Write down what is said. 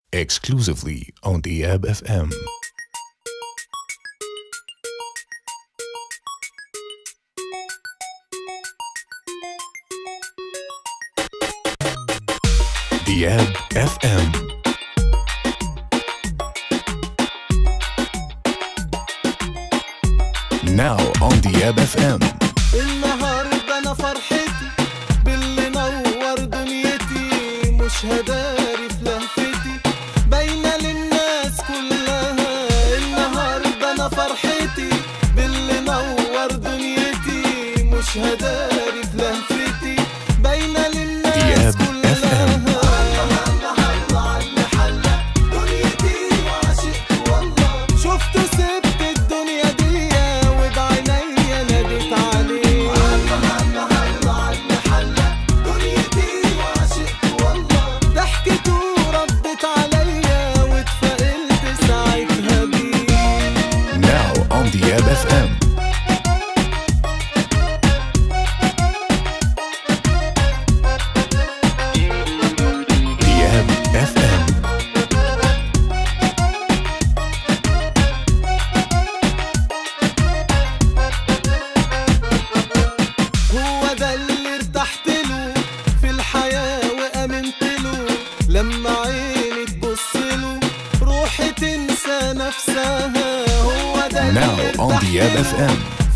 exclusively on the Ab FM. Diab FM. Now on Diab FM. النهارده انا فرحتي باللي نور دنيتي مش هداري في لهفتي باينه للناس كلها النهارده انا فرحتي باللي نور دنيتي مش هداري في لهفتي باينه للناس دياب كلها FM. شفته سبت الدنيا دي وبعينيا ناديت عليه ضحكته ردت عليا واتفائلت ساعتها بيه Now on Diab FM. Diab FM. هو ده اللي ارتحت له في الحياة وأمنت له لما عيني تبص له روحي تنسى نفسها هو ده اللي Now on ارتحت Diab له FM.